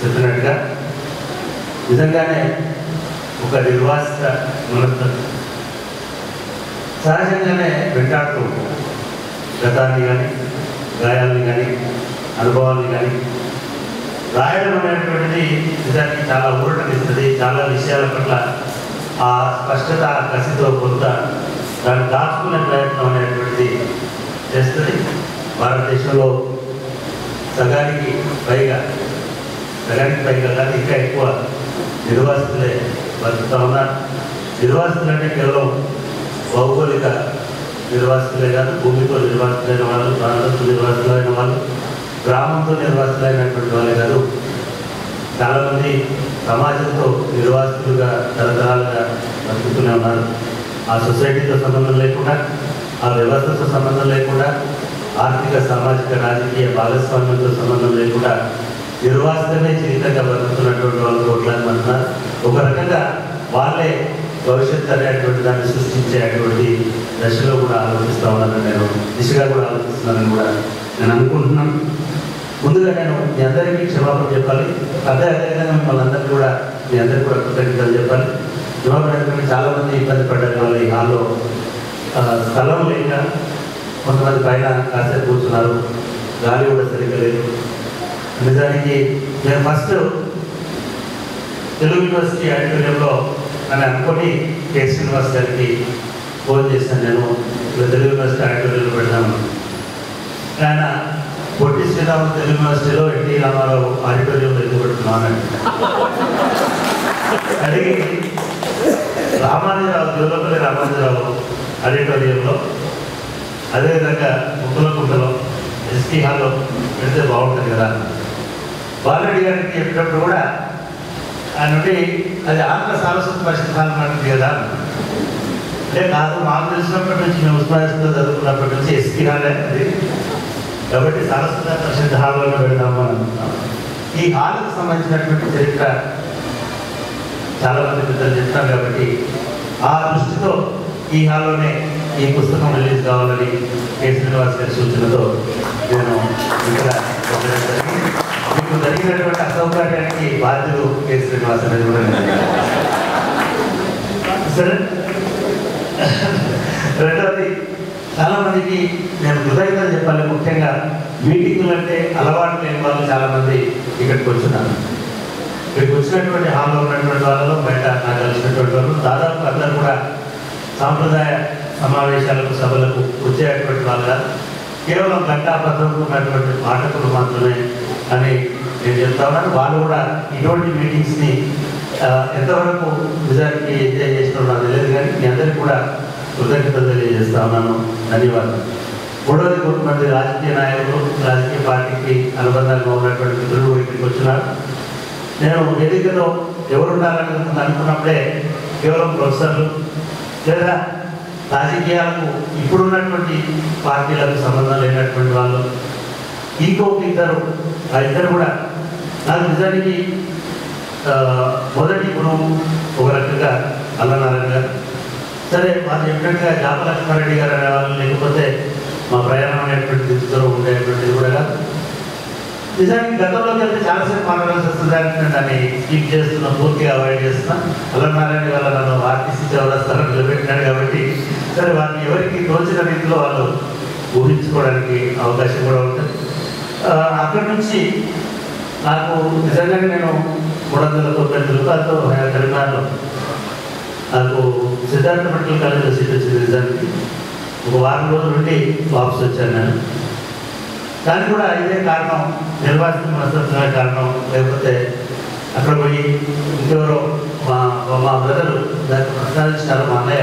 చెప్పినట్టుగా నిజంగానే ఒక నిర్వాసిత మనస్తత్వం సహజంగానే వెంటాడుతూ ఉంటాం గతాన్ని కానీ గాయాలని కానీ అనుభవాన్ని కానీ రాయడం అనేటువంటిది నిజానికి చాలా ఊరటనిస్తుంది చాలా విషయాల పట్ల ఆ స్పష్టత ఆ కసితో కొంత దాన్ని దాచుకునే ప్రయత్నం అనేటువంటిది చేస్తుంది భారతదేశంలో సగానికి పైగా సగానికి పైగా కాదు ఇంకా ఎక్కువ నిర్వాసితులే బతుకుతా ఉన్నారు నిర్వాసితులు అంటే కేవలం భౌగోళిక నిర్వాసితులే కాదు భూమితో నిర్వాసితులైన వాళ్ళు ప్రాంతంతో నిర్వాసితులైన వాళ్ళు గ్రామంతో నిర్వాసితులైనటువంటి వాళ్ళే కాదు చాలామంది సమాజంతో నిర్వాసితులుగా తరతరాలుగా బతుకుతూనే ఉన్నారు ఆ సొసైటీతో సంబంధం లేకుండా ఆ వ్యవస్థతో సంబంధం లేకుండా ఆర్థిక సామాజిక రాజకీయ భాగస్వామ్యంతో సంబంధం లేకుండా నిర్వాసితమే జీవితంగా బతుకుతున్నటువంటి వాళ్ళు కోట్లాది మంది ఉన్నారు ఒక రకంగా వాళ్ళే భవిష్యత్తు అనేటువంటి దాన్ని సృష్టించేటువంటి దశలో కూడా ఆలోచిస్తూ ఉన్నానని నేను దిశగా కూడా ఆలోచిస్తున్నానని కూడా నేను అనుకుంటున్నాను ముందుగా నేను మీ అందరికీ క్షమాపణ చెప్పాలి అదే అదేవిధంగా మిమ్మల్ని అందరికీ కూడా మీ అందరికీ కూడా కృతజ్ఞతలు చెప్పాలి క్షమాపణ ఎందుకంటే చాలా మంది ఇబ్బంది పడ్డారు వాళ్ళు ఈ హాల్లో ఆ, స్థలం లేక కొంతమంది పైన కాసేపు కూర్చున్నారు గాలి కూడా సరిగ్గా లేదు నిజానికి నేను ఫస్ట్ తెలుగు యూనివర్సిటీ ఆడిటోరియంలో అని అనుకొని కె శ్రీనివాస్ గారికి ఫోన్ చేశాను నేను ఇలా తెలుగు యూనివర్సిటీ ఆడిటోరియంలో పెడదాము ఆయన పొట్టి శ్రీరాములు తెలుగు యూనివర్సిటీలో ఎన్టీ రామారావు ఆడిటోరియంలో ఎందుకు పెడుతున్నాను అడిగి రామానుజరావు దేవులపల్లి రామానుజరావు ఆడిటోరియంలో అదేవిధంగా ముక్కులకుంటలో ఎస్టీ హాల్లో పెడితే బాగుంటుంది కదా బాలరెడ్డి గారికి చెప్పినప్పుడు కూడా ఆయన నుండి అది ఆంధ్ర సారస్వత పరిషత్ హాల్ లాంటిది కదా అంటే కాదు మాకు తెలిసినప్పటి నుంచి మేము ఉస్మానియాలో చదువుకున్నప్పటి నుంచి ఎస్టీ హాలే అది కాబట్టి సారస్వత పరిషత్ హాల్లోనే పెడదాము అని అనుకున్నాం ఈ హాల్కి సంబంధించినటువంటి చరిత్ర చాలా మంది పెద్దలు చెప్తారు కాబట్టి ఆ దృష్టితో ఈ హాల్లోనే ఈ పుస్తకం రిలీజ్ కావాలని కె శ్రీనివాస్ గారి సూచనతో నేను ఇక్కడ పెట్టడం జరిగింది. మీకు జరిగినటువంటి అసౌకర్యానికి బాధ్యులు కె శ్రీనివాస్ అనేది కూడా నేను సరే రెండవది చాలా మందికి నేను కృతజ్ఞతలు చెప్పాలి ముఖ్యంగా మీటింగులు అంటే అలవాటు లేని వాళ్ళు చాలా మంది ఇక్కడికి వచ్చినారు ఇక్కడికి వచ్చినటువంటి హాల్లో ఉన్నటువంటి వాళ్ళలో బయట నాకు కలిసినటువంటి వాళ్ళు దాదాపు అందరూ కూడా సాంప్రదాయ సమావేశాలకు సభలకు వచ్చేటువంటి వాళ్ళు కాదు. కేవలం ఘంటాపత్రంలో ఉన్నటువంటి పాఠకులు మాత్రమే అని నేను చెప్తా ఉన్నాను వాళ్ళు కూడా ఇటువంటి మీటింగ్స్ని ఆ, ఎంతవరకు నిజానికి ఎంజాయ్ చేసినారో నాకు తెలియదు కానీ మీ అందరికీ కూడా కృతజ్ఞతలు తెలియజేస్తా ఉన్నాను ధన్యవాదాలు మూడవది కొంతమంది రాజకీయ నాయకులు రాజకీయ పార్టీకి అనుబంధంగా ఉన్నటువంటి మిత్రులు ఇక్కడికి వచ్చినారు నేను వేదికలో ఎవరు ఉండాలని అనుకున్నప్పుడే కేవలం ప్రొఫెసర్లు లేదా రాజకీయాలకు ఇప్పుడున్నటువంటి పార్టీలకు సంబంధం లేనటువంటి వాళ్ళు ఇంకొక ఇద్దరు ఆ ఇద్దరు కూడా నాకు నిజానికి ఆ, మొదటి గురువు ఒక రకంగా అల్లనారాయణ గారు సరే వాళ్ళు చెప్పినట్టుగా జాప లక్ష్మారెడ్డి గారు అనేవాళ్ళు లేకపోతే మా ప్రయాణం అనేటువంటి దిశలో ఉండేటువంటిది కూడా కాదు నిజానికి గతంలోకి వెళ్తే చాలాసేపు మాట్లాడాల్సి వస్తుంది అంటే నేను దాన్ని స్కిప్ చేస్తున్నా పూర్తిగా అవాయిడ్ చేస్తున్నా అల్లనారాయణ వల్ల నన్ను ఆర్టీసీ చౌరస్తాలో నిలబెట్టినాడు కాబట్టి సరే వారిని ఎవరికి తోచిన రీతిలో వాళ్ళు ఊహించుకోవడానికి అవకాశం కూడా ఉంటుంది ఆ, అక్కడి నుంచి నాకు నిజంగానే నేను మూడు వందల తొంభై రూపాయలతో కరీంనగర్లో నాకు సిద్ధార్థ మెడికల్ కాలేజ్లో సీట్ వచ్చింది నిజానికి ఒక వారం రోజుల నుండి వాపస్ వచ్చాను నేను దానికి కూడా ఇదే కారణం నిర్వాసిత మనస్తత్వమే కారణం లేకపోతే అక్కడ పోయి ఇంకెవరో మా మా బ్రదరు దాన్ని ప్రస్తావించినారు మా అన్నయ్య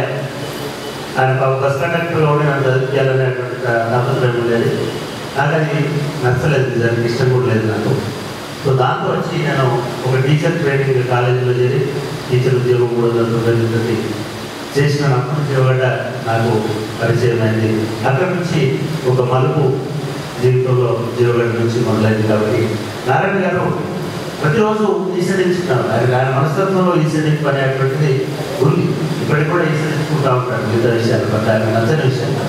ఆయన పాప బస్ కండక్టర్గా ఉండి నన్ను చదివించాలనేటువంటి తాపత్రయం ఉండేది నాకు అది నచ్చలేదు నిజానికి ఇష్టం కూడా లేదు నాకు సో దాంతో వచ్చి నేను ఒక టీచర్ ట్రైనింగ్ కాలేజీలో చేరి టీచర్ ఉద్యోగం మూడు వందల తొంభై తొమ్మిది చేసిన అప్పటి నుంచి ఇవ్వగడ్డ నాకు పరిచయం అయింది అక్కడి నుంచి ఒక మలుపు జీవితంలో జీవగడ్డ నుంచి మొదలైంది కాబట్టి నారాయణ గారు ప్రతిరోజు ఈసడించుకున్నారు ఆయన ఆయన మనస్తత్వంలో ఈసడింపు అనేటువంటిది ఉంది ఇప్పటికి కూడా ఈసడించుకుంటూ ఉంటాడు మిగతా విషయాలు పట్ల ఆయన నచ్చని విషయాలు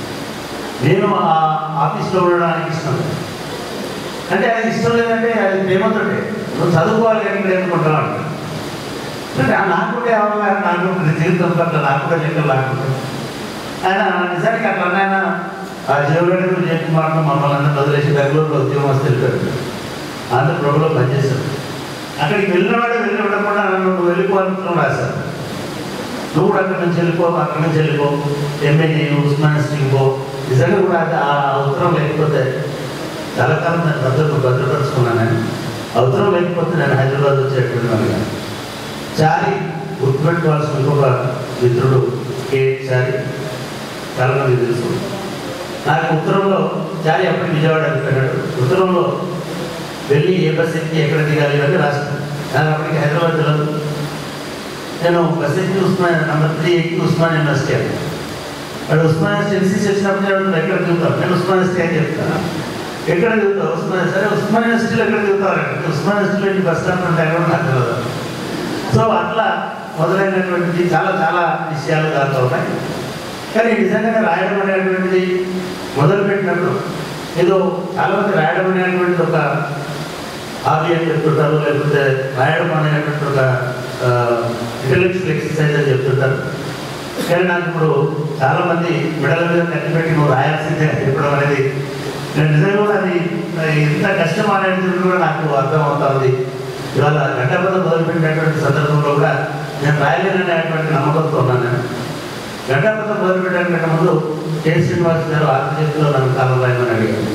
నేను ఆ ఆఫీస్లో ఉండడానికి ఇష్టం అంటే అది ఇష్టం లేదంటే అది ప్రేమతోటే నువ్వు చదువుకోవాలి కానీ ఇక్కడ ఎందుకుంటావు అంటారు అంటే ఆ నాకుండే అవగాహన నాకుంటుంది జీవితం పట్ల నాకుండే లెక్కలు నాకుంటుంది ఆయన నిజానికి అట్లా ఆయన ఆ జీవగడ్డ గురించి చెప్పి మాట మమ్మల్ని అందరూ వదిలేసి బెంగళూరులో ఉద్యోగం వస్తే వెళ్ళిపోయాడు ఆంధ్రప్రభలో పనిచేశాడు అక్కడికి వెళ్ళినవాడే వెళ్ళి ఉండకుండా నన్ను నువ్వు వెళ్ళిపోవాలని రాశారు నువ్వు కూడా అక్కడి నుంచి వెళ్ళిపో అక్కడి నుంచి వెళ్ళిపో ఎంఏ చేయి ఉస్మానిస్ట్కి పో నిజంగా కూడా అది ఆ ఉత్తరం లేకపోతే చాలా కాలం నేను భద్రత భద్రపరుచుకున్నాను నేను ఆ ఉత్తరం లేకపోతే నేను హైదరాబాద్ వచ్చేటువంటి వాడిగా చారి గుర్తుపెట్టుకోవాల్సిన ఇంకొక మిత్రుడు కే చారి చాలా మంది తెలుసు నాకు ఉత్తరంలో చారి అప్పటి విజయవాడ వెళ్ళిపోయాడు ఉత్తరంలో వెళ్ళి ఏ బస్ ఎక్కి ఎక్కడ దిగాలి అని రాస్తాను నాకు అప్పటికి హైదరాబాద్ తెలియదు నేను బస్ ఎక్కి ఉస్మాన్ నెంబర్ త్రీ ఎక్కి ఉస్మాన్ యూనివర్సిటీ అని వాడు ఉస్మాన్ ఎన్సీసీ వచ్చినప్పుడు నేను ఎక్కడ దిగుతాను నేను ఉస్మాన్ యూనివర్సిటీ అని చెప్తాను ఎక్కడ దిగుతావు ఉస్మాన్ సరే ఉస్మాన్ యూనివర్సిటీలో ఎక్కడ దిగుతావు ఉస్మాన్ యూనివర్సిటీలో బస్ స్టాండ్ ఉంటే ఎక్కడ నాకు తెలియదు సో అట్లా మొదలైనటువంటి చాలా చాలా విషయాలు దాంట్లో ఉన్నాయి కానీ నిజంగానే రాయడం అనేటువంటిది మొదలుపెట్టినప్పుడు ఏదో చాలా మంది రాయడం అనేటువంటిది ఒక హాబీ అని చెప్తుంటారు లేకపోతే రాయడం అనేటువంటి ఒక ఇంటలెక్చువల్ ఎక్సర్సైజ్ అని చెప్తుంటారు కానీ నాకు ఇప్పుడు చాలా మంది మెడల మీద కట్టి పెట్టి నువ్వు రాయాల్సిందే అని చెప్పడం అనేది నేను నిజంగా కూడా అది ఇంత కష్టం అనేది కూడా నాకు అర్థం అవుతా ఉంది ఇవాళ గంటపద మొదలుపెట్టినటువంటి సందర్భంలో కూడా నేను రాయలేననేటువంటి నమ్మకంతో ఉన్నాను నేను గంటపద మొదలుపెట్టడానికి ముందు కె శ్రీనివాస్ గారు ఆంధ్రజ్యోతిలో నన్ను కాలం రాయమని అడిగాను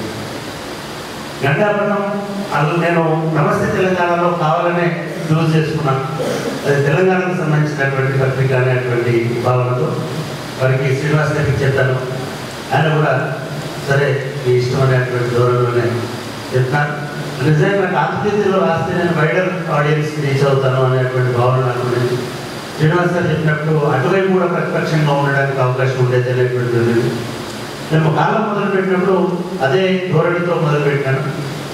గంటాపట్నం అది నేను నమస్తే తెలంగాణలో కావాలనే యూజ్ చేసుకున్నాను అది తెలంగాణకు సంబంధించినటువంటి పత్రిక అనేటువంటి భావనతో వారికి శ్రీనివాస్ గారికి చెప్పాను ఆయన కూడా సరే మీ ఇష్టం అనేటువంటి ధోరణిలోనే చెప్తాను నిజంగా నాకు ఆంధ్రజ్యోతిలో రాస్తే నేను వైడర్ ఆడియన్స్ రీచ్ అవుతాను అనేటువంటి భావన నాకు ఉండేది శ్రీనివాస్ గారు చెప్పినప్పుడు అటువైపు కూడా ప్రతిపక్షంగా ఉండడానికి అవకాశం ఉండేది అనేటువంటిది నేను కాలం మొదలుపెట్టినప్పుడు అదే ధోరణితో మొదలుపెట్టాను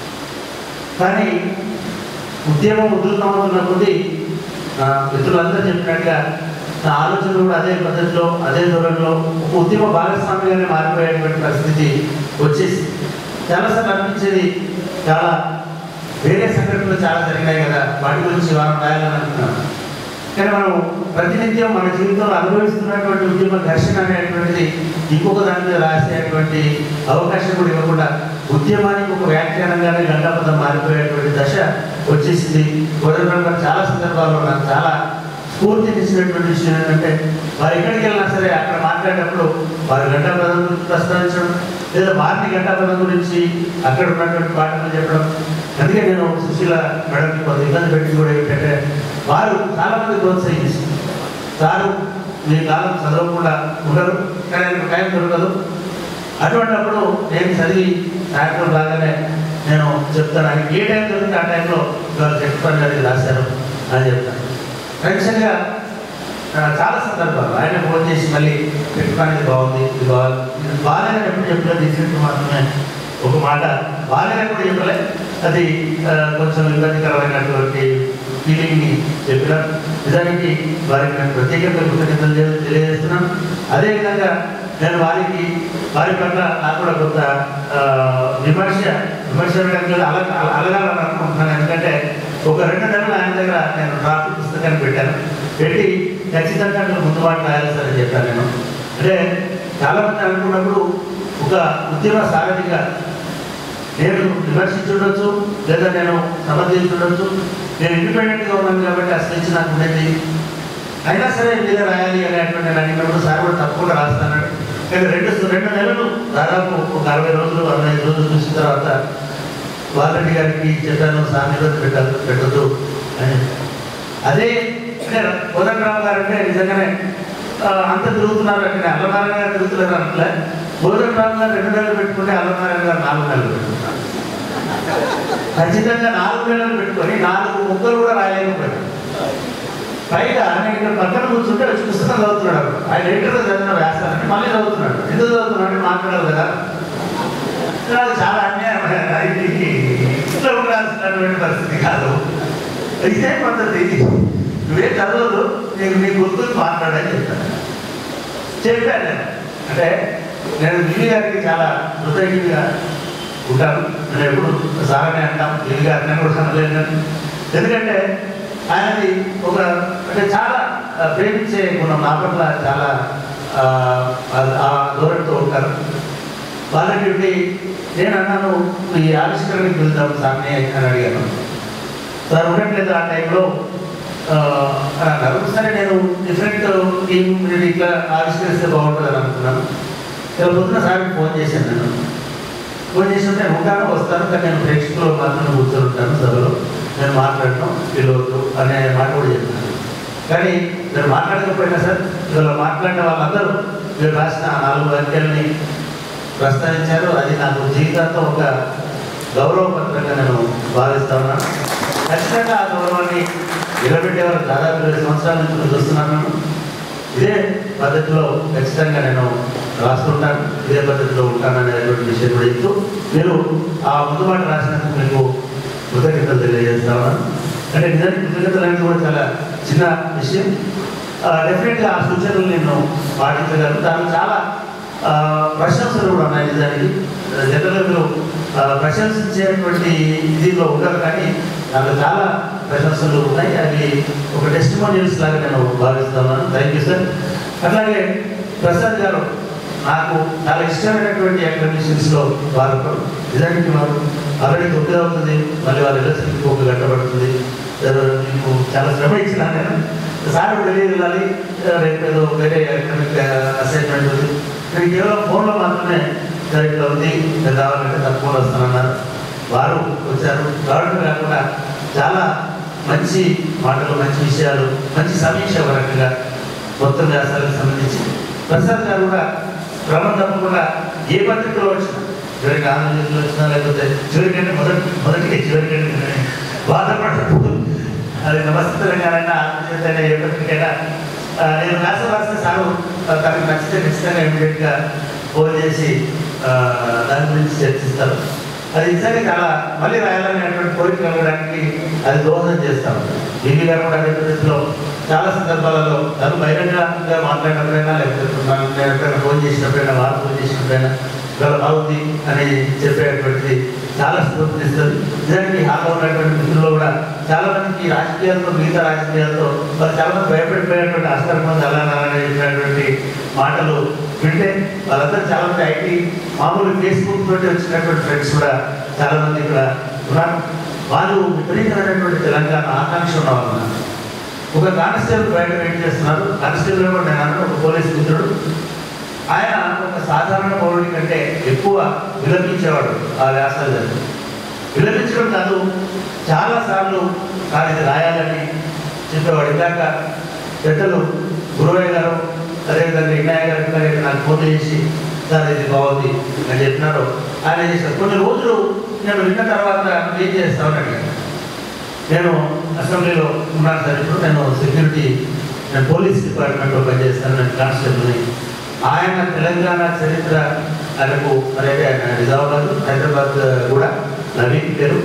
కానీ ఉద్యమం ఉధృతమవుతున్న కొద్దీ ఆ, మిత్రులందరూ చెప్పినట్టుగా నా ఆలోచన కూడా అదే పద్ధతిలో అదే ధోరణిలో ఒక ఉద్యమ భాగస్వామిగానే మారిపోయేటువంటి పరిస్థితి వచ్చేసి చాలాసార్లు అనిపించేది చాలా వేరే సంఘటనలు చాలా జరిగినాయి కదా వాటి గురించి వారం రాయాలని అనుకున్నాను కానీ మనం ప్రతినిత్యం మన జీవితంలో అనుభవిస్తున్నటువంటి ఉద్యమ ఘర్షణ అనేటువంటిది ఇంకొక దాని మీద రాసేటువంటి అవకాశం కూడా ఇవ్వకుండా ఉద్యమానికి ఒక వ్యాఖ్యానంగానే గంటాపదం మారిపోయేటువంటి దశ వచ్చేసింది కోదండరామ్ గారు చాలా సందర్భాల్లో నాకు చాలా స్ఫూర్తినిచ్చినటువంటి విషయం ఏంటంటే వారు ఎక్కడికి వెళ్ళినా సరే అక్కడ మాట్లాడేటప్పుడు వారు గంటాపదం గురించి ప్రస్తావించడం లేదా వారిని గంటాపదం గురించి అక్కడ ఉన్నటువంటి పాటలు చెప్పడం అందుకే నేను సుశీల మేడంకి కొంత ఇబ్బంది పెట్టి కూడా ఏంటంటే వారు చాలా మంది ప్రోత్సహించి సారు మీ కాలం చదవకుండా ఉండరు కానీ ఆయనకు టైం దొరకదు అటువంటిప్పుడు నేను చదివి సాయంత్రం రాగానే నేను చెప్తాను ఆయనకి ఏ టైం దొరికితే ఆ టైంలో ఇవాళ చెప్తాను గారికి రాశారు అని చెప్తాను ఖచ్చితంగా ఆ, చాలా సందర్భాలు ఆయన ఫోన్ చేసి మళ్ళీ పెట్టుకోవడానికి బాగుంది ఇది బాగా ఇది బాగాలేదని ఎప్పుడు చెప్పలేదు ఇచ్చినట్టు మాత్రమే ఒక మాట బాగాలేదని కూడా చెప్పలే అది ఆ, కొంచెం ఇబ్బందికరమైనటువంటి ఫీలింగ్ని చెప్పిన నిజానికి వారికి నేను ప్రత్యేకంగా కృతజ్ఞతలు తెలి- తెలియజేస్తున్నాను అదేవిధంగా నేను వారికి వారి పట్ల నాకు కూడా కొంత ఆ, విమర్శ విమర్శ వేయడానికి అల అల- అలగాలని అనుకుంటున్నాను ఎందుకంటే ఒక రెండు నెలలు ఆయన దగ్గర నేను డ్రాఫ్ట్ పుస్తకాన్ని పెట్టాను పెట్టి ఖచ్చితంగా మీరు ముందు మాట రాయాలి సార్ అని చెప్పాను నేను అంటే చాలా మంది అనుకున్నప్పుడు ఒక ఉద్యమ సారథిగా నేను విమర్శించుండొచ్చు లేదా నేను సమర్థించుండొచ్చు నేను ఇండిపెండెంట్గా ఉన్నాను కాబట్టి ఆ స్వేచ్ఛ నాకు ఉండేది అయినా సరే మీద రాయాలి అనేటువంటి నేను అడిగినప్పుడు సార్ కూడా తప్పకుండా రాస్తాను కానీ రెండు రెండు నెలలు దాదాపు ఒక అరవై రోజులు అరవై ఐదు రోజులు చూసిన తర్వాత వాల్రెడ్డి గారికి చెప్పాను సార్ నిరోధ పెట్టద్దు పెట్టద్దు అని అదే అంటే కోదండరావు గారు అంటే నిజంగానే ఆ, అంత తిరుగుతున్నారు అంటే అల్లనారాయణ గారు తిరుగుతున్నారు అంటే కోదండరావు గారు రెండు నెలలు పెట్టుకుంటే అల్లనారాయణ గారు నాలుగు నెలలు పెట్టుకుంటారు ఖచ్చితంగా నాలుగు నెలలు పెట్టుకొని నాలుగు ముక్కలు కూడా రాయలేకపోయాడు పైగా నేను ఇక్కడ పక్కన కూర్చుంటే వచ్చి పుస్తకం చదువుతున్నాడు ఆయన ఇంటర్లో చదివిన వ్యాసాలని మళ్ళీ చదువుతున్నాడు ఎందుకు చదువుతున్నాడు మాట్లాడాలి కదా నాకు చాలా అన్యాయం ఇది ఇట్లా ఉండాల్సినటువంటి పరిస్థితి కాదు ఇదే పద్ధతి నువ్వే చదవదు నీకు నీ గుర్తుకు మాట్లాడని చెప్తాను చెప్పాను నేను అంటే నేను లివి గారికి చాలా కృతజ్ఞతగా ఉంటాను నేను ఎప్పుడు సారని అంటాం లివి గారిని కూడా అనలేను ఎందుకంటే ఆయనది ఒక అంటే చాలా ఆ, ప్రేమించే గుణం నా పట్ల చాలా ఆ, ఆ- ఆ ధోరణితో ఉంటారు వాళ్ళకి ఉండి నేను అన్నాను ఈ ఆవిష్కరణకి వెళ్దాం సార్ని అని అడిగాను సార్ ఉండట్లేదు ఆ టైంలో ఆ, అని అన్నారు సరే నేను డిఫరెంట్ టీమ్ నేను ఇట్లా ఆవిష్కరిస్తే బాగుంటుంది అని అనుకున్నాను ఇలా పొద్దున సార్కి ఫోన్ చేశాను నేను ఫోన్ చేసి నేను ఉంటాను వస్తాను కానీ నేను ప్రేక్షకులు మాత్రమే కూర్చొని ఉంటాను సభలో నేను మాట్లాడటం పిలవద్దు అనే మాట కూడా చెప్పాను కానీ మీరు మాట్లాడకపోయినా సార్ ఇవాళ మాట్లాడిన వాళ్ళందరూ మీరు రాసిన ఆ నాలుగు వాక్యాలని ప్రస్తావించారు అది నాకు జీవితాంతం ఒక గౌరవపత్రంగా నేను భావిస్తా ఉన్నాను ఖచ్చితంగా ఆ గౌరవాన్ని నిలబెట్టేవారు దాదాపు ఇరవై సంవత్సరాల నుంచి నేను చూస్తున్నాను ఇదే పద్ధతిలో ఖచ్చితంగా నేను రాస్తుంటాను ఇదే పద్ధతిలో ఉంటాను అనేటువంటి విషయం కూడా చెప్తూ మీరు ఆ ముందు మాట రాసినందుకు మీకు కృతజ్ఞతలు తెలియజేస్తా ఉన్నాను అంటే నిజానికి కృతజ్ఞతలు అనేది కూడా చాలా చిన్న విషయం డెఫినెట్గా ఆ సూచనలు నేను పాటించగలను దానిలో చాలా ఆ, ప్రశంసలు కూడా ఉన్నాయి నిజానికి జనరల్గా మీరు ఆ, ప్రశంసించేటువంటి దీనిలో ఉండరు కానీ దాంట్లో చాలా ప్రశంసలు ఉన్నాయి అవి ఒక టెస్టిమోనియల్స్ లాగా నేను భావిస్తున్నాను థ్యాంక్ యూ సార్ అట్లాగే ప్రసాద్ గారు నాకు చాలా ఇష్టమైనటువంటి అకాడమిషన్స్లో వారు ఒకరు. నిజానికి వారు ఆల్రెడీ తొమ్మిది అవుతుంది మళ్ళీ వారి ఎలక్షన్కి ఒక గంట పడుతుంది సార్, మీకు చాలా శ్రమ ఇచ్చిన నేను సార్ వెళ్ళి వెళ్ళాలి రేపు ఏదో వేరే అకాడమిక్ అసైన్మెంట్ ఉంది నేను కేవలం ఫోన్లో మాత్రమే సార్ ఇట్లా ఉంది నేను రావాలంటే తప్పకుండా వస్తానన్నారు వారు వచ్చారు రావడం కాకుండా చాలా మంచి మాటలు మంచి విషయాలు మంచి సమీక్ష ఒక రకంగా మొత్తం వ్యాసాలకు సంబంధించి ప్రసాద్ గారు కూడా క్రమం తప్పకుండా ఏ పత్రికలో వచ్చినా చివరికి ఆంధ్రజ్యోతిలో వచ్చినా లేకపోతే చివరికంటే మొదటి మొదటికి చివరికంటే బాధపడదు అది నమస్తే తెలంగాణ ఆంధ్రజ్యోతి అయినా ఏ పత్రికైనా ఆ, నేను వ్యాసం రాసిన సారు ఆ, తనకు నచ్చితే ఖచ్చితంగా ఇమీడియట్గా ఫోన్ చేసి ఆ, దాని గురించి చర్చిస్తారు అది నిజంగా చాలా మళ్ళీ రాయాలనేటువంటి కోరిక కలగడానికి అది దోహదం చేస్తాం బీబీ గారు కూడా అదే పద్ధతిలో చాలా సందర్భాలలో తను బహిరంగంగా మాట్లాడినప్పుడైనా లేకపోతే మనం నేను ఎప్పుడైనా ఫోన్ చేసినప్పుడైనా వారు ఫోన్ చేసినప్పుడైనా ఇవాళ బాగుంది అని చెప్పేటువంటిది చాలా స్ఫూర్తినిస్తుంది నిజానికి హాల్లో ఉన్నటువంటి మిత్రులు కూడా చాలా మందికి రాజకీయాలతో మిగతా రాజకీయాలతో వాళ్ళు చాలా మంది భయపడిపోయినటువంటి ఆస్కారం చాలా చెప్పినటువంటి మాటలు వింటే వాళ్ళందరూ చాలా మంది ఐటీ మామూలు ఫేస్బుక్ తోటి వచ్చినటువంటి ఫ్రెండ్స్ కూడా చాలా మంది ఇక్కడ ఉన్నారు వాళ్ళు విపరీతమైనటువంటి తెలంగాణ ఆకాంక్ష ఉన్నవాళ్ళు ఉన్నారు. ఒక కానిస్టేబుల్ బయట వెయిట్ చేస్తున్నారు కానిస్టేబుల్ కూడా నేను అన్నాను, ఒక పోలీస్ మిత్రుడు ఆయన ఒక సాధారణ పౌరుడి కంటే ఎక్కువ విలపించేవాడు ఆ వ్యాసాలు చదివి. విలపించడం కాదు చాలాసార్లు కాదు ఇది రాయాలని చెప్పేవాడు ఇందాక పెద్దలు గురువయ్య గారు అదేవిధంగా ఇన్నయ్య గారు ఇట్లాగే నాకు ఫోన్ చేసి సార్ ఇది బాగుంది అని చెప్పినారు ఆయన చేశారు కొన్ని రోజులు నేను విన్న తర్వాత "నువ్వు ఏం చేస్తామని అడిగాను నేను అసెంబ్లీలో ఉన్నాను సార్ ఇప్పుడు నేను సెక్యూరిటీ నేను పోలీస్ డిపార్ట్మెంట్లో పనిచేస్తాను నేను కానిస్టేబుల్ని ఆయన తెలంగాణ చరిత్ర ఆయనకు అనేది ఆయన నిజామాబాద్ హైదరాబాద్ కూడా నవీన్ పేరు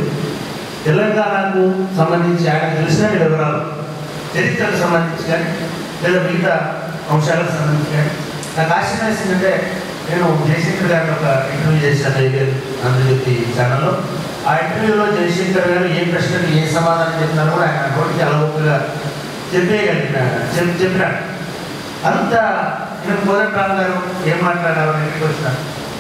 తెలంగాణకు సంబంధించి ఆయన తెలిసిన వివరాలు చరిత్రకు సంబంధించి కానీ లేదా మిగతా అంశాలకు సంబంధించి కానీ నాకు ఆశ్చర్యం వేసిందంటే నేను జయశంకర్ గారిని ఒక ఇంటర్వ్యూ చేశాను ఐబిఎల్ ఆంధ్రజ్యోతి ఛానల్లో ఆ ఇంటర్వ్యూలో జయశంకర్ గారు ఏ ప్రశ్నకు ఏ సమాధానం చెప్పినారో కూడా ఆయన నోటికి అలవోకగా చెప్పేయగలిగిన చెప్ చెప్పినాడు అంత నేను కోదండరామ్ గారు ఏం మాట్లాడారు అని ఇంటికి వచ్చినాను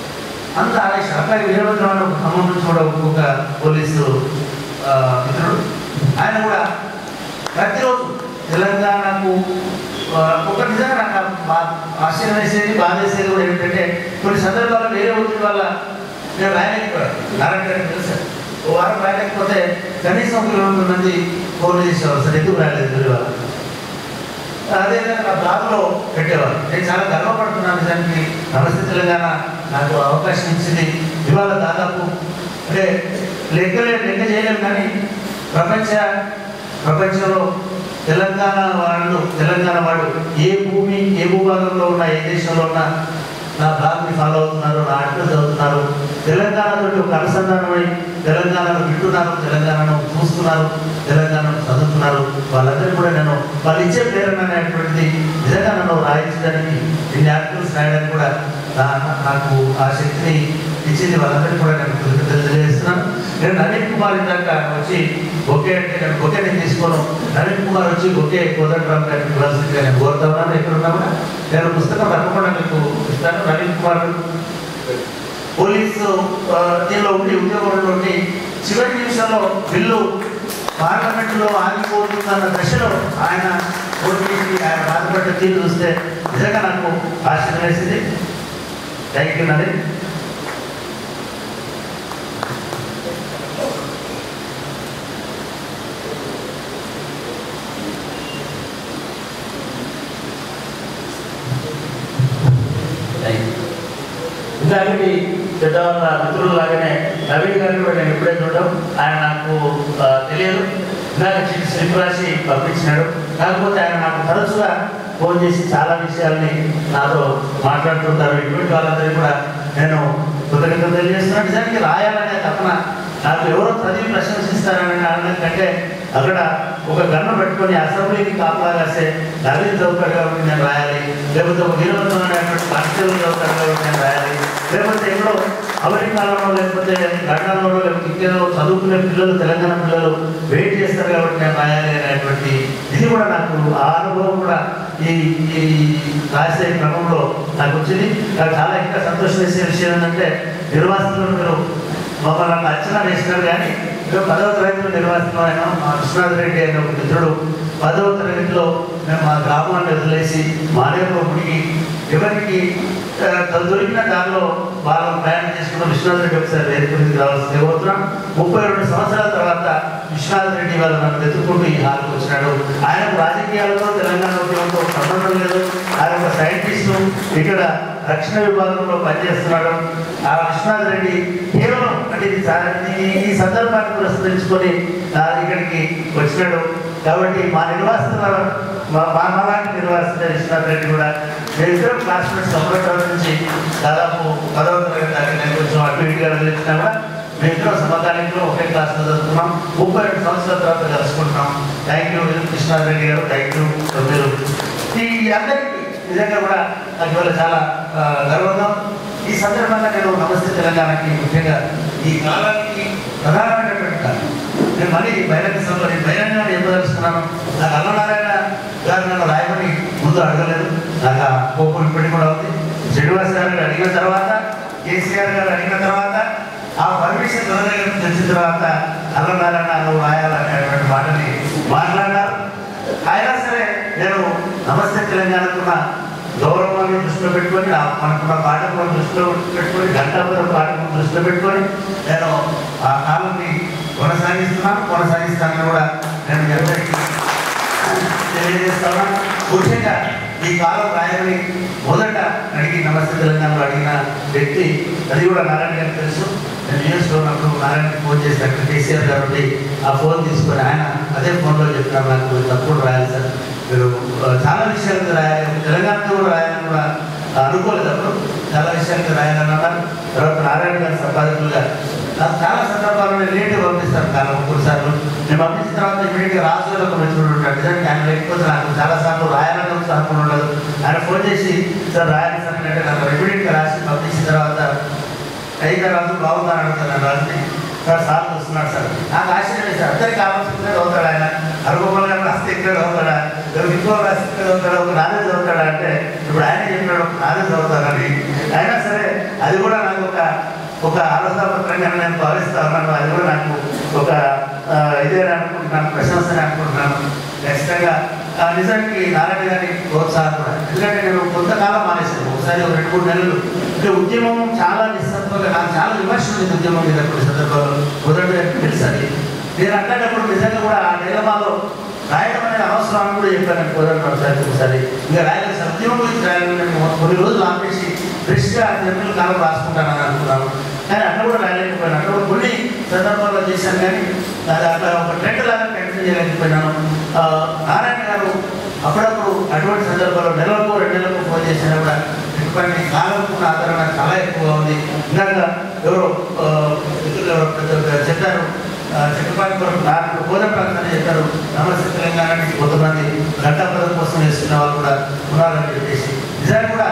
అంత ఆవేశం అట్లాగే వీరభద్రం అని ఒక ఖమ్మం నుంచి కూడా ఒక్కొక్క పోలీసు ఆ, మిత్రుడు ఆయన కూడా ప్రతిరోజు తెలంగాణకు ఆ, ఒక నిజంగా నాకు ఆ బా- ఆశ్చర్యం వేసేది బాధ వేసేది కూడా ఏంటంటే కొన్ని సందర్భాల్లో వేరే ఒత్తిడి వల్ల నేను రాయలేకపోయాను నారాయణ గారికి తెలుసు ఓ వారం రాయలేకపోతే కనీసం ఒక ఇరవై మంది మంది ఫోన్ చేసేవారు సార్ ఎందుకు రాయలేదు మీరు ఇవాళ అదేవిధంగా నా బ్లాగ్లో పెట్టేవారు నేను చాలా గర్వపడుతున్నాను నిజానికి నమస్తే తెలంగాణ నాకు అవకాశం ఇచ్చింది ఇవాళ దాదాపు అంటే లెక్కలే లెక్క చేయలేము కానీ ప్రపంచ ప్రపంచంలో తెలంగాణ వాళ్ళు తెలంగాణ వాడు ఏ భూమి ఏ భూభాగంలో ఉన్న ఏ దేశంలో ఉన్నా నా బ్లాగ్ని ఫాలో అవుతున్నారు నా ఆర్టికల్ చదువుతున్నారు తెలంగాణతో ఒక అనుసంధానమై తెలంగాణను వింటున్నారు తెలంగాణను చూస్తున్నారు తెలంగాణను చదువుతున్నారు వాళ్ళందరికీ కూడా నేను వాళ్ళు ఇచ్చే ప్రేరణ అనేటువంటిది నిజంగా నన్ను రాయించడానికి ఇన్ని ఆర్టికల్స్ రాయడానికి కూడా నా- నాకు ఆ శక్తిని ఇచ్చింది వాళ్ళందరికీ కూడా నేను కృతజ్ఞతలు తెలియజేస్తున్నాను నేను నవీన్ కుమార్ ఇందాక వచ్చి ఒకే అంటే నేను ఒకే నేను తీసుకోను నవీన్ కుమార్ వచ్చి ఒకే కోదండరామ్ గారికి ఇవ్వాల్సిందిగా నేను కోరుతా ఉన్నాను ఎక్కడ ఉన్నా కూడా నేను పుస్తకం తప్పకుండా మీకు ఇస్తాను నవీన్ కుమార్ పోలీసు ఆ, దీనిలో ఉండి ఉద్యోగంలో ఉండి చివరి నిమిషంలో బిల్లు పార్లమెంట్లో ఆగిపోతుందన్న దశలో ఆయన ఓటీపీ ఆయన బాధపడ్డ తీరు చూస్తే నిజంగా నాకు ఆశ్చర్యం వేసింది థ్యాంక్ యూ నది ఇందాకటి పెద్దవాళ్ళ మిత్రులు లాగానే నవీన్ గారిని కూడా నేను ఎప్పుడే చూడడం ఆయన నాకు ఆ, తెలియదు ఇందాక చిన్న స్లిప్ రాసి పంపించినాడు కాకపోతే ఆయన నాకు తరచుగా ఫోన్ చేసి చాలా విషయాల్ని నాతో మాట్లాడుతుంటారు ఇటువంటి వాళ్ళందరికీ కూడా నేను కృతజ్ఞతలు తెలియజేస్తున్నాను నిజానికి రాయాలనే తపన నాకు ఎవరో చదివి ప్రశంసిస్తారని అనడం కంటే అక్కడ ఒక గన్ను పెట్టుకొని అసెంబ్లీకి కాపలా కాసే నవీన్ చౌకర్ కాబట్టి నేను రాయాలి లేకపోతే ఒక వీరవంతం అనేటువంటి కాన్స్టేబుల్ చౌకర్ కాబట్టి నేను రాయాలి లేకపోతే ఎక్కడో అమెరికాలో లేకపోతే లండన్లో లేకపోతే ఇంకేదో చదువుకునే పిల్లలు తెలంగాణ పిల్లలు వెయిట్ చేస్తారు కాబట్టి నేను రాయాలి అనేటువంటి ఇది కూడా నాకు ఆ అనుభవం కూడా ఈ ఈ రాసే క్రమంలో నాకు వచ్చింది నాకు చాలా ఇంకా సంతోషం వేసే విషయం ఏంటంటే నిర్వాసితులు మీరు మమ్మల్ని అలా అంచనా వేసినారు కానీ ఏదో పదవ తరగతిలో నిర్వాసితం అయినా మా విశ్వనాథ్ రెడ్డి అనే ఒక మిత్రుడు పదవ తరగతిలో మేము మా గ్రామాన్ని వదిలేసి మానేపురంకి ఎవరికి ఆ, దొరికిన దానిలో వాళ్ళని ప్రయాణం చేసుకున్న విశ్వనాథ్ రెడ్డి ఒకసారి వేరే గురించి రావాల్సింది కోరుతున్నాం ముప్పై రెండు సంవత్సరాల తర్వాత విశ్వనాథ్ రెడ్డి వాళ్ళు నన్ను వెతుక్కుంటూ ఈ హాల్కి వచ్చినాడు ఆయనకు రాజకీయాలతో తెలంగాణ ఉద్యమంతో సంబంధం లేదు ఆయన ఒక సైంటిస్టు ఇక్కడ రక్షణ విభాగంలో పనిచేస్తున్నాడు ఆ విశ్వనాథ్ రెడ్డి కేవలం అంటే ఇది సా- ఈ- ఈ సందర్భాన్ని పురస్కరించుకొని ఆ, ఇక్కడికి వచ్చినాడు కాబట్టి మా నిర్వాసితుల మా మా మాలాంటి నిర్వాసిత విశ్వనాథ్ రెడ్డి కూడా మేమిద్దరం క్లాస్మేట్స్ ఒకటో నుంచి దాదాపు పదవ తరగతి దాకా నేను కొంచెం అటు ఇటుగా వెళ్ళినా కూడా మేమిద్దరం సమకాలీనంలో ఒకే క్లాస్లో చదువుకున్నాం ముప్పై రెండు సంవత్సరాల తర్వాత కలుసుకుంటున్నాం థ్యాంక్ యూ కృష్ణాథ్ రెడ్డి గారు థ్యాంక్ యూ మీరు ఈ అందరికీ నిజంగా కూడా నాకు ఇవాళ చాలా ఆ, గర్వంగా ఉంది. ఈ సందర్భంగా నేను నమస్తే తెలంగాణకి ముఖ్యంగా ఈ కాలానికి ప్రధానమైనటువంటి కాలం నేను మళ్ళీ బహిరంగ సభలో నేను బహిరంగంగా చెప్పదలుచుకున్నాను నాకు అన్ననారాయణ గారు నన్ను రాయమని ముందు అడగలేదు నాకు ఆ కోపం ఇప్పటికి కూడా ఉంది శ్రీనివాస్ గారు అడిగిన తర్వాత కేసీఆర్ గారు అడిగిన తర్వాత ఆ పర్మిషన్ దొరకగా తెలిసిన తర్వాత అన్ననారాయణ నువ్వు రాయాలనేటువంటి మాటని మాట్లాడినారు అయినా సరే నేను నమస్తే తెలంగాణకున్న గౌరవాన్ని దృష్టిలో పెట్టుకొని ఆ మనకున్న పాఠకులను దృష్టిలో పెట్టుకొని గంటాపురం పాఠకులను దృష్టిలో పెట్టుకొని నేను ఆ కాలాన్ని కొనసాగిస్తున్నాను కొనసాగిస్తానని కూడా నేను మీ అందరికీ తెలియజేస్తాను ముఖ్యంగా ఈ కాలం రాయని మొదట అడిగి నమస్తే తెలంగాణలో అడిగిన వ్యక్తి అది కూడా నారాయణ గారికి తెలుసు నేను న్యూస్లో ఉన్నప్పుడు నారాయణకి ఫోన్ చేసి అక్కడ కేసీఆర్ గారు ఉండి ఆ ఫోన్ తీసుకొని ఆయన అదే ఫోన్లో చెప్పినారు నాకు ఇది తప్పుడు రాయాలి సార్ మీరు ఆ, చాలా విషయాల మీద రాయాలి తెలంగాణతో కూడా రాయాలని కూడా అనుకోలేదు అప్పుడు చాలా విషయాల మీద రాయాలని అన్నారు తర్వాత నారాయణ గారు సంపాదకులుగా నాకు చాలా సందర్భాల్లో నేను లేట్గా పంపిస్తాను కాలం ఒక్కొక్కసార్లు నేను పంపించిన తర్వాత ఇమీడియట్గా రాష్ట్రంలో ఒక మిత్రుడు ఉంటాడు నిజానికి ఆయన లేకపోతే నాకు చాలా సార్లు రాయాలని ఉత్సాహం ఉండదు ఆయన ఫోన్ చేసి సార్ రాయాలి సార్ అని అంటే నాకు ఇమీడియట్గా రాసి పంపించిన తర్వాత అయిన తర్వాత బాగుందని అడుగుతాను నేను రాసి సార్ సార్ వస్తున్నాడు సార్ నాకు ఆశ్చర్యం వేసి అందరికి ఆలోచించే చదువుతాడు ఆయన అరుగుమల గారు రాస్తే ఇక్కడ చదువుతాడా ఎవరికి ఇంకో రాస్తే ఇక్కడ చదువుతాడా ఒక నాదే చదువుతాడా అంటే ఇప్పుడు ఆయన చెప్పినాడు ఒక నాదే చదువుతానని అయినా సరే అది కూడా నాకు ఒక ఒక ఆలోచనపత్రంగా నేను భావిస్తా ఉన్నాను అది కూడా నాకు ఒక ఆ, ఇదే అనుకుంటున్నాను ప్రశంసనే అనుకుంటున్నాను ఖచ్చితంగా ఆ, నిజానికి నారాయణ గారి ప్రోత్సాహం కూడా ఎందుకంటే నేను కొంతకాలం మానేశాను ఒకసారి ఒక రెండు మూడు నెలలు అంటే ఉద్యమం చాలా నిస్సత్వంగా నాకు చాలా విమర్శ ఉంది ఉద్యమం మీద కొన్ని సందర్భాల్లో మొదటి తెలుసు అది నేను అట్లాంటప్పుడు నిజంగా కూడా ఆ నిలమాలో రాయడం అనేది అవసరం అని కూడా చెప్పాను కుదరదు ఒకసారి ఒకసారి ఇంకా రాయలేదు సార్ ఉద్యమం గురించి రాయాలని నేను కొన్ని రోజులు ఆపేసి ఫ్రెష్గా జన్మల కాలం రాసుకుంటానని అనుకున్నాను కానీ అట్లా కూడా రాయలేకపోయాను అట్లా కూడా కొన్ని సందర్భాల్లో చేశాను కానీ అది అట్లా ఒక ట్రెండ్ లాగా కంటిన్యూ చేయలేకపోయినాను ఆ, నారాయణ గారు అప్పుడప్పుడు అటువంటి సందర్భాల్లో నెలకు రెండు నెలలకు ఫోన్ చేసినా కూడా ఇటువంటి కాలంకు ఆదరణ చాలా ఎక్కువగా ఉంది ఇందాక ఎవరో ఆ, మిత్రులు ఎవరో పెద్ద- చెప్పారు చెట్టుపాటి కొరకు నాకు కోద ప్రాంతాన్ని చెప్పారు నమస్తే తెలంగాణ నుంచి కొంతమంది గంటా పదం కోసం వేసుకున్న వాళ్ళు కూడా ఉన్నారని చెప్పేసి నిజానికి కూడా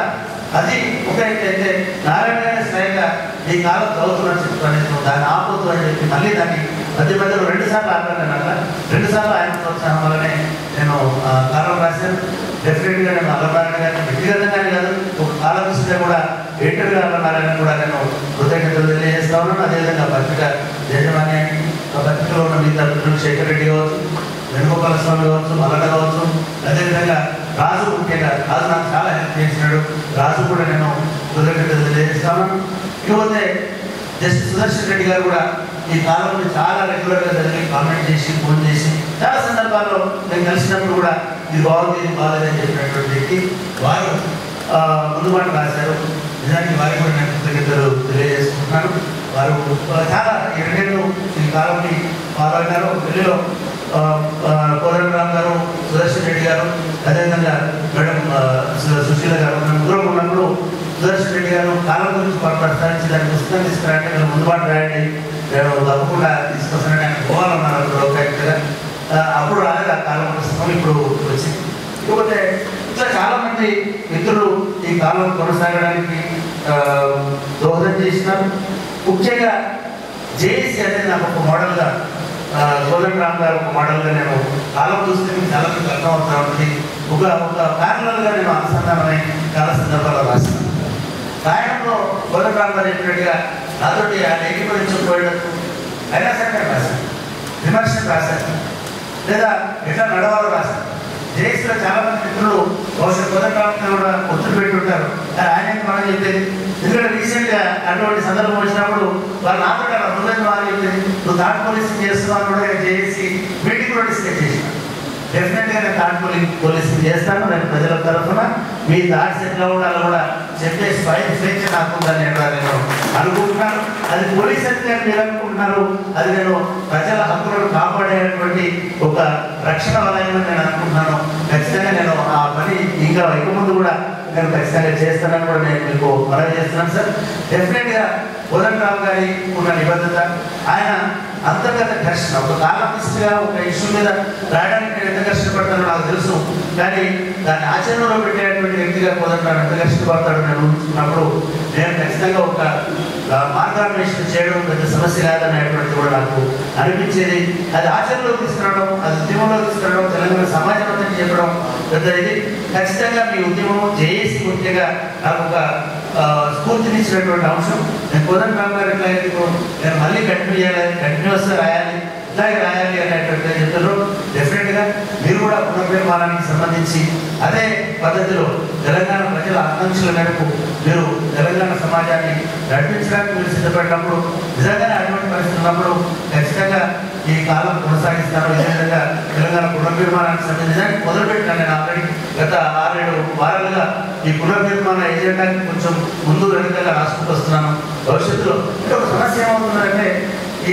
అది ఒక అయితే నారాయణ గారి స్వయంగా ఈ కాలం చదువుతున్న చెప్పాను నువ్వు దాన్ని ఆపొద్దు అని చెప్పి మళ్ళీ దాన్ని మధ్య మధ్యలో రెండు సార్లు ఆపాను అట్లా రెండు సార్లు ఆయన ప్రోత్సాహం వల్లనే నేను ఆ, కాలం రాశాను డెఫినెట్గా నేను అల్లనారాయణ గారిని వ్యక్తిగతంగానే కాదు ఒక కాలం ఇస్తే కూడా ఎడిటర్గా అల్లనారాయణ కూడా నేను కృతజ్ఞతలు తెలియజేస్తా ఉన్నాను అదేవిధంగా పత్రిక యజమాన్యానికి ఆ పత్రికలో ఉన్న మిగతా మిత్రులు శేఖర్ రెడ్డి కావచ్చు వేణుగోపాల స్వామి కావచ్చు మల్లడ కావచ్చు అదేవిధంగా రాజు ముఖ్యంగా రాజు నాకు చాలా హెల్ప్ చేసినాడు రాజు కూడా నేను కృతజ్ఞతలు తెలియజేస్తాను ఇకపోతే జస్ట్ సుదర్శన్ రెడ్డి గారు కూడా ఈ కాలంలో చాలా రెగ్యులర్గా జరిగి కామెంట్ చేసి ఫోన్ చేసి చాలా సందర్భాల్లో నేను కలిసినప్పుడు కూడా ఇది బాగుంది ఇది బాగాలేదని చెప్పినటువంటి వ్యక్తి వారు ఆ, ముందు మాట రాశారు నిజానికి వారికి కూడా నేను కృతజ్ఞతలు తెలియజేసుకుంటున్నాను వారు ఆ, చాలా ఈ రెండేళ్ళు ఈ కాలంని ఫాలో అయినారు ఢిల్లీలో కోదండరామ్ గారు సుదర్శన్ రెడ్డి గారు అదేవిధంగా మేడం ఆ, సు- సుశీల గారు మేము దూరం ఉన్నప్పుడు సుదర్శన్ రెడ్డి గారు కాలం గురించి మాకు ప్రస్తావించి దాన్ని పుస్తకం తీసుకురంటే మీరు ముందుబాటు రాయండి నేను తప్పకుండా తీసుకొస్తానని ఆయన గోవాలో ఉన్నారు అప్పుడు లోకాయుక్తగా ఆ, అప్పుడు రాలేదు ఆ కాలం పుస్తకం ఇప్పుడు వచ్చింది ఇకపోతే ఇట్లా చాలా మంది మిత్రులు ఈ కాలం కొనసాగడానికి ఆ, దోహదం చేసినారు ముఖ్యంగా జేఏసీ అనేది నాకు ఒక మోడల్గా గోల్డెన్ రామ్ గారు ఒక మోడల్గా నేను కాలం చూస్తే మీకు చాలా మంది అర్థం అవుతా ఉంటుంది ఒక ఒక ప్యారలల్గా నేను అనుసంధానమై చాలా సందర్భాల్లో రాశాను రాయడంలో గోల్డెన్ రామ్ గారు చెప్పినట్టుగా నాతోటి ఆయన ఏకీభవించకపోయేటట్టు అయినా సరే నేను రాశాను విమర్శను రాశాను లేదా ఎట్లా నడవాలో రాశాను జేఎస్లో చాలా మంది మిత్రులు బహుశా కోదండరామని కూడా ఒత్తిడి పెట్టుంటారు కానీ ఆయన ఏంటి మనం చెప్పేది ఎందుకంటే రీసెంట్గా అటువంటి సందర్భం వచ్చినప్పుడు వాళ్ళు నాతో హృదయం వాళ్ళు చెప్పేది నువ్వు థాట్ పోలీసింగ్ చేస్తున్నావు అని కూడా చేసి మీటింగ్ కూడా డిస్కస్ చేసిన డెఫినెట్గా నేను థాట్ పోలింగ్ పోలీసింగ్ చేస్తాను నేను ప్రజల తరఫున మీ థాట్స్ ఎట్లా ఉండాలో కూడా చెప్పే స్వయం స్వేచ్ఛ నాకు ఉందని నేను నేను అనుకుంటున్నాను అది పోలీస్ అధికారి మీరు అనుకుంటున్నారు అది నేను ప్రజల హక్కులను కాపాడేటువంటి ఒక రక్షణ వలయం అని నేను అనుకుంటున్నాను ఖచ్చితంగా నేను ఆ పని ఇంకా ఇక ముందు కూడా నేను ఖచ్చితంగా చేస్తానని కూడా నేను మీకు మనవి చేస్తున్నాను సార్ డెఫినెట్గా కోదండరావు గారి ఉన్న నిబద్ధత ఆయన అంతర్గత ఘర్షణ ఒక కాలమిస్ట్గా ఒక ఇష్యూ మీద రాయడానికి నేను ఎంత కష్టపడతానో నాకు తెలుసు కానీ దాన్ని ఆచరణలో పెట్టేటువంటి వ్యక్తిగా కోదండరావు ఎంత కష్టపడతాడో నేను ఊహించుకున్నప్పుడు నేను ఖచ్చితంగా ఒక ఆ, మార్గాన్వేషణ చేయడం పెద్ద సమస్య కాదనేటువంటిది కూడా నాకు అనిపించేది అది ఆచరణలో తీసుకురావడం అది ఉద్యమంలో తీసుకురావడం తెలంగాణ సమాజం అంతా చెప్పడం పెద్ద ఇది ఖచ్చితంగా మీ ఉద్యమం జేఏసీ ముఖ్యంగా నాకు ఒక ఆ, స్ఫూర్తినిచ్చినటువంటి అంశం నేను కోదండ రామ్ గారు ఎట్లా అయితే ఇప్పుడు నేను మళ్ళీ కంటిన్యూ చేయాలి కంటిన్యూస్గా రాయాలి ఇట్లాగే రాయాలి అనేటువంటి చెప్తారు డెఫినెట్గా మీరు కూడా పునర్నిర్మాణానికి సంబంధించి అదే పద్ధతిలో తెలంగాణ ప్రజల ఆకాంక్షల మేరకు మీరు తెలంగాణ సమాజాన్ని నడిపించడానికి మీరు సిద్ధపడినప్పుడు నిజంగానే అటువంటి పరిస్థితి ఉన్నప్పుడు ఖచ్చితంగా ఈ కాలం కొనసాగిస్తాను ఈ విధంగా తెలంగాణ పునర్నిర్మాణానికి సంబంధించి మొదలుపెట్టాను నేను ఆల్రెడీ గత ఆరేడు వారాలుగా ఈ పునర్నిర్మాణ ఏజెండాకి కొంచెం ముందు వెనుకగా రాసుకుంటూ వస్తున్నాను భవిష్యత్తులో అంటే ఒక సమస్య ఏమవుతుందంటే ఈ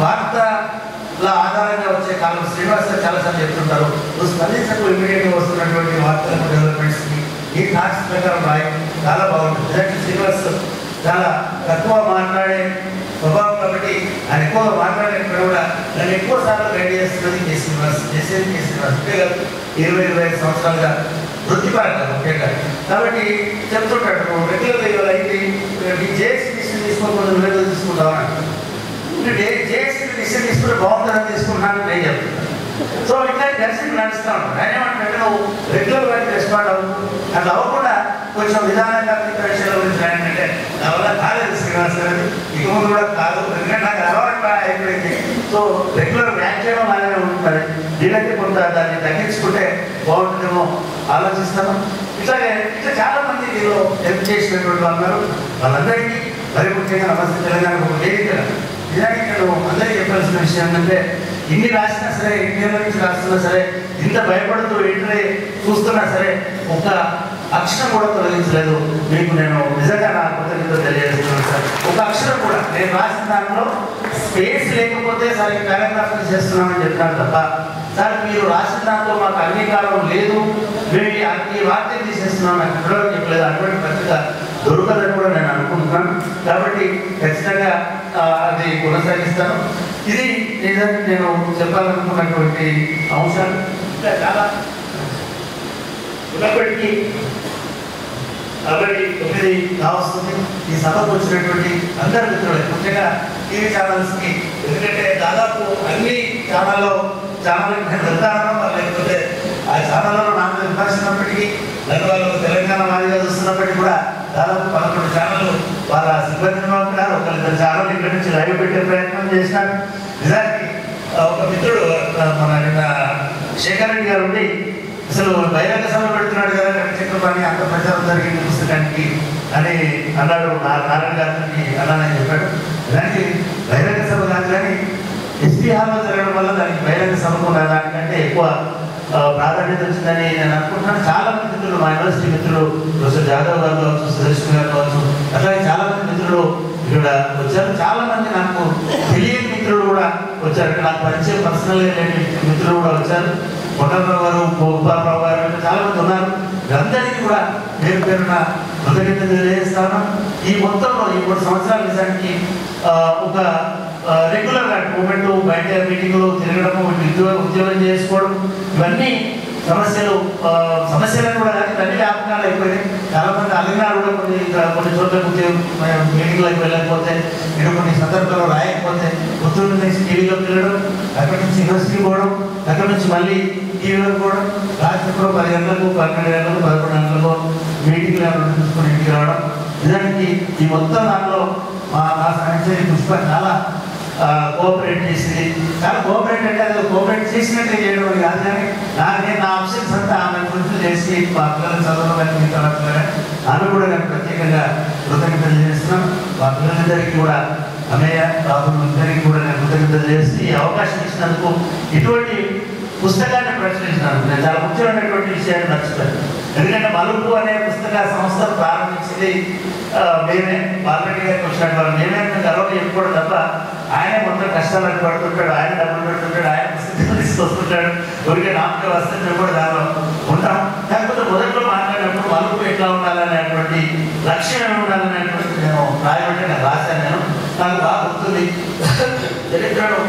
వార్తల ఆధారంగా వచ్చే కాలం శ్రీనివాస్ గారు చాలాసార్లు చెప్తుంటారు నువ్వు స్పందించకు ఇమీడియట్గా వస్తున్నటువంటి వార్తలకు డెవలప్మెంట్స్కి ఈ థాట్స్ ప్రకారం రాయి చాలా బాగుంటుంది నిజానికి శ్రీనివాస్ చాలా తక్కువ మాట్లాడే స్వభావం కాబట్టి ఆయన ఎక్కువగా మాట్లాడేటప్పుడు కూడా నన్ను ఎక్కువ సార్లు గైడ్ చేస్తున్నది కే శ్రీనివాస్ చేసేది కే శ్రీనివాస్ అంతేకాదు ఇరవై ఇరవై ఐదు సంవత్సరాలుగా వృత్తిపరంగా ముఖ్యంగా కాబట్టి చెప్తుంటాడు నువ్వు రెగ్యులర్గా ఇవాళ అయితే నీ జేఎస్సీ డిసిషన్ తీసుకోకపోతే నువ్వేదో తీసుకుంటావా అంటే జేఎస్సీ డిసిషన్ తీసుకుంటే బాగుంటుందని తీసుకుంటున్నాను నేను చెప్తున్నాను సో ఇట్లా దర్శనం నడుస్తూ ఉంటాను ఆయన ఏమంటే నువ్వు రెగ్యులర్ గా రెస్పాండ్ అవ్వు అట్లా అవ్వకుండా కొంచెం విధానంగా మిగతా విషయాల గురించి రాయంటే నా వల్ల కాలేదు శ్రీనివాస్ గారు ఇక ముందు కూడా కాదు ఎందుకంటే నాకు అలవాటు అయిపోయింది సో రెగ్యులర్ వ్యాఖ్యానం అలానే ఉంటుంది వీళ్ళకి కొంత దాన్ని తగ్గించుకుంటే బాగుంటుందేమో ఆలోచిస్తాను ఇట్లాగే ఇట్లా చాలా మంది దీనిలో హెల్ప్ చేసినటువంటి వాళ్ళు ఉన్నారు వాళ్ళందరికీ మరి ముఖ్యంగా నమస్తే తెలంగాణ ఒక వేదిక నిజానికి నేను అందరికీ చెప్పాల్సిన విషయం ఏంటంటే ఇన్ని రాసినా సరే ఇన్ని ఏళ్ళ నుంచి రాస్తున్నా సరే ఇంత భయపడుతూ ఇంటనే చూస్తున్నా సరే ఒక అక్షరం కూడా తొలగించలేదు మీకు నేను నిజంగా నా కృతజ్ఞత తెలియజేస్తున్నాను సార్ ఒక అక్షరం కూడా నేను రాసిన దాంట్లో స్పేస్ లేకపోతే సరే పారాగ్రాఫ్ చేస్తున్నామని చెప్పినాను తప్ప సార్ మీరు రాసిన దాంట్లో మాకు అంగీకారం లేదు మేము ఈ ఈ వార్తలు తీసేస్తున్నాం నాకు ఇప్పటివరకు చెప్పలేదు అటువంటి పత్రిక దొరకదని కూడా నేను అనుకుంటున్నాను కాబట్టి ఖచ్చితంగా ఆ, అది కొనసాగిస్తాను ఇది నిజానికి నేను చెప్పాలనుకున్నటువంటి అంశాలు ఇంకా చాలా ఉన్నప్పటికీ ఆల్రెడీ తొమ్మిది కావస్తుంది ఈ సభకు వచ్చినటువంటి అందరి మిత్రులు ముఖ్యంగా టీవీ ఛానల్స్కి ఎందుకంటే దాదాపు అన్ని ఛానల్లో ఛానల్ నేను వెళ్తానో మరి లేకపోతే ఆ ఛానల్లో నాకు విమర్శించినప్పటికీ నన్ను వాళ్ళు తెలంగాణ మాదిరిగా చూస్తున్నప్పటికీ కూడా దాదాపు పదకొండు ఛానళ్ళు వాళ్ళ సిబ్బందిని పంపినారు ఒకరిద్దరు ఛానల్ ఇక్కడి నుంచి లైవ్ పెట్టే ప్రయత్నం చేసినారు నిజానికి ఆ, ఒక మిత్రుడు ఆ, మన నిన్న శేఖర్ రెడ్డి గారు ఉండి అసలు బహిరంగ సభ పెడుతున్నాడు కదా చక్రపాణి అంత ప్రచారం జరిగింది పుస్తకానికి అని అన్నాడు నా- నారాయణ గారికి అన్నానని చెప్పాడు దానికి బహిరంగ సభ కాదు కానీ ఎస్పీ హాల్లో జరగడం వల్ల దానికి బహిరంగ సభకు దానికంటే ఎక్కువ ఆ, ప్రాధాన్యత వచ్చిందని నేను అనుకుంటున్నాను చాలా మంది మిత్రులు మా యూనివర్సిటీ మిత్రులు ప్రొఫెసర్ జాదవ్ గారు కావచ్చు సుదర్శన్ గారు కావచ్చు అట్లాగే చాలా మంది మిత్రులు ఇక్కడ వచ్చారు చాలా మంది నాకు తెలియని మిత్రులు కూడా వచ్చారు ఇక్కడ నాకు పరిచయం పర్సనల్ లేని మిత్రులు కూడా వచ్చారు కొండలరావు గారు గోపాలరావు గారు ఇంకా చాలా మంది ఉన్నారు అందరికీ కూడా పేరు పేరున కృతజ్ఞత తెలియజేస్తాను ఈ మొత్తంలో ఈ మూడు సంవత్సరాల నిజానికి ఆ, ఒక రెగ్యులర్ గా మూమెంట్ బయట మీటింగ్లు తిరగడము ఉద్యోగం ఉద్యోగం చేసుకోవడం ఇవన్నీ సమస్యలు ఆ, సమస్యలను కూడా కానీ ఇవన్నీ వ్యాపకాలు అయిపోయినాయి చాలా మంది అలిగినా కూడా కొన్ని కొన్ని చోట్ల ఉద్యోగం మీటింగ్లకు వెళ్ళకపోతే నేను కొన్ని సందర్భాల్లో రాయకపోతే పుత్తూరు నుంచి టీవీలో తిరగడం అక్కడి నుంచి యూనివర్సిటీ పోవడం అక్కడి నుంచి మళ్ళీ టీవీలో పోవడం రాత్రి పది గంటలకు పన్నెండు గంటలకు పదకొండు గంటలకు మీటింగ్లు చూసుకొని ఇంటికి రావడం నిజానికి ఈ మొత్తం దానిలో మా నా సహచరి పుష్ప చాలా కోఆపరేట్ చేసింది చాలా కోఆపరేట్ అంటే అది కోఆపరేట్ చేసినట్టే చేయడం అని కాదు కానీ నాకే నా ఆప్షన్స్ అంతా ఆమె గురించి చేసి మా పిల్లలు చదవడం కానీ మిగతా వాటిలో కానీ ఆమె కూడా నేను ప్రత్యేకంగా కృతజ్ఞతలు చేస్తున్నాం మా పిల్లలందరికీ కూడా అన్నయ్య బాబులు ఇద్దరికి కూడా నేను కృతజ్ఞతలు చేసి ఈ అవకాశం ఇచ్చినందుకు ఇటువంటి పుస్తకాన్ని ప్రచురించినాను నేను చాలా ముఖ్యమైనటువంటి విషయాన్ని మర్చిపోయాను ఎందుకంటే మలుపు అనే పుస్తక సంస్థ ప్రారంభించింది ఆ, మేమే బాలరెడ్డి గారికి వచ్చినట్టు వాళ్ళు మేమే మేము గర్వంగా చెప్పుకోవడం తప్ప ఆయనే మొత్తం కష్టాలకు పడుతుంటాడు ఆయన డబ్బులు పెడుతుంటాడు ఆయన పుస్తకాలు తీసుకొస్తుంటాడు ఊరికే నామకే వస్తే మేము కూడా దానిలో ఉంటాం కాకపోతే మొదట్లో మాట్లాడినప్పుడు మలుపు ఎట్లా ఉండాలనేటువంటి లక్ష్యం ఏమి ఉండాలనేటువంటి నేను రాయబట్టి నేను రాశాను నేను నాకు బాగా గుర్తుంది చరిత్రలో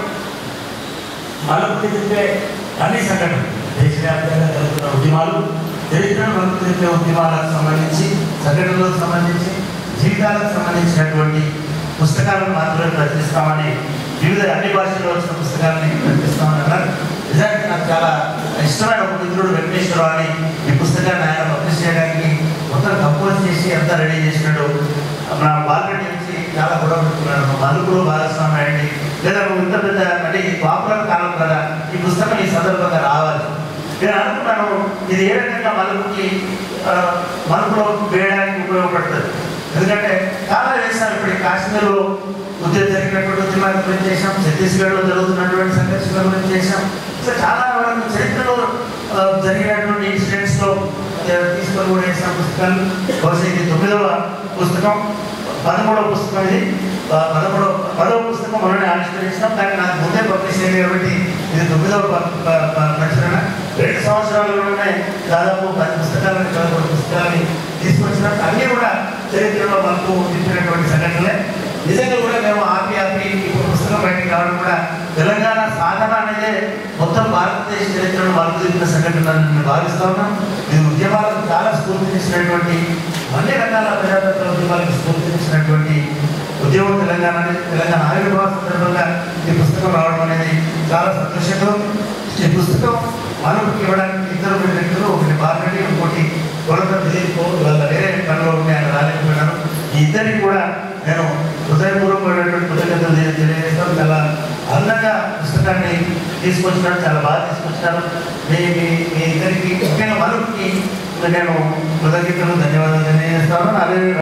మలుపు తిరిగితే అన్ని సంఘటనలు దేశవ్యాప్తంగా జరుగుతున్న ఉద్యమాలు చరిత్రను మలుపు తిరిగే ఉద్యమాలకు సంబంధించి సంఘటనలకు సంబంధించి జీవితాలకు సంబంధించినటువంటి పుస్తకాలను మాత్రమే ప్రచురిస్తామని వివిధ అన్ని భాషల్లో వచ్చిన పుస్తకాలని ప్రచురిస్తామని అన్నారు నిజానికి నాకు చాలా ఇష్టమైన ఒక మిత్రుడు వెంకటేశ్వరరావు అని ఈ పుస్తకాన్ని ఆయన పబ్లిష్ చేయడానికి మొత్తం కంపోజ్ చేసి అంతా రెడీ చేసినాడు మన బాలరెడ్డి నుంచి చాలా గొడవ పెట్టుకున్నాడు మలుపులు భాగస్వామి అయ్యండి లేదా నువ్వు ఇంత పెద్ద అంటే ఈ పాపులర్ కాలం కదా ఈ పుస్తకం ఈ సందర్భంగా రావాలి నేను అనుకున్నాను ఇది ఏ రకంగా మలుపుకి ఆ, మలుపులో వేయడానికి ఉపయోగపడుతుంది ఎందుకంటే చాలా దేశాలు ఇప్పుడు ఈ కాశ్మీర్లో ఉద్యోగం జరిగినటువంటి ఉద్యమాల గురించి చేశాం ఛత్తీస్గఢ్లో జరుగుతున్నటువంటి సంఘర్షణ గురించి చేశాం సో చాలా వరకు చరిత్రలో ఆ, జరిగినటువంటి ఇన్సిడెంట్స్లో తీసుకొని కూడా వేసిన పుస్తకాలు బహుశా ఇది తొమ్మిదవ పుస్తకం పదమూడవ పుస్తకం ఇది ఆ, పదమూడవ పదవ పుస్తకం మనల్ని ఆవిష్కరించినాం కానీ నాకు ముందే పబ్లిష్ అయింది కాబట్టి ఇది తొమ్మిదవ ప- ప- ప- ప్రచురణ రెండు సంవత్సరాల్లోనే దాదాపు పది పుస్తకాలని పదమూడు పుస్తకాలని తీసుకొచ్చినాం అన్నీ కూడా చరిత్రలో మనకు చెప్పినటువంటి సంఘటనలే నిజంగా కూడా మేము ఆపి ఆపి ఇప్పుడు పుస్తకం బయటకు రావడం కూడా తెలంగాణ సాధన అనేదే మొత్తం భారతదేశ చరిత్రను మలుపు తిప్పిన సంఘటన అని నేను భావిస్తా ఉన్నాం ఇది ఉద్యమాలకు చాలా స్ఫూర్తినిచ్చినటువంటి అన్ని రకాల ప్రజాతత్వ ఉద్యమాలకు స్ఫూర్తినిచ్చినటువంటి ఉద్యమం తెలంగాణ అనేది తెలంగాణ ఆవిర్భావ సందర్భంగా ఈ పుస్తకం రావడం అనేది చాలా సంతోషకరం ఈ పుస్తకం మనకు ఇవ్వడానికి ఇద్దరు మూడు వ్యక్తులు ఒకటి బాలరెడ్డి ఇంకోటి కొలత దిలీప్ వాళ్ళ వేరే పనిలో ఉండి ఆయన రాలేకపోయినాను ఈ ఇద్దరికి కూడా నేను హృదయపూర్వకమైనటువంటి కృతజ్ఞతలు తెలియ- తెలియజేస్తాను చాలా అందంగా పుస్తకాన్ని తీసుకొచ్చినారు చాలా బాగా తీసుకొచ్చినారు మీ మీ మీ ఇద్దరికి ముఖ్యంగా మనుకి నేను కృతజ్ఞతలు ధన్యవాదాలు తెలియజేస్తాను అదే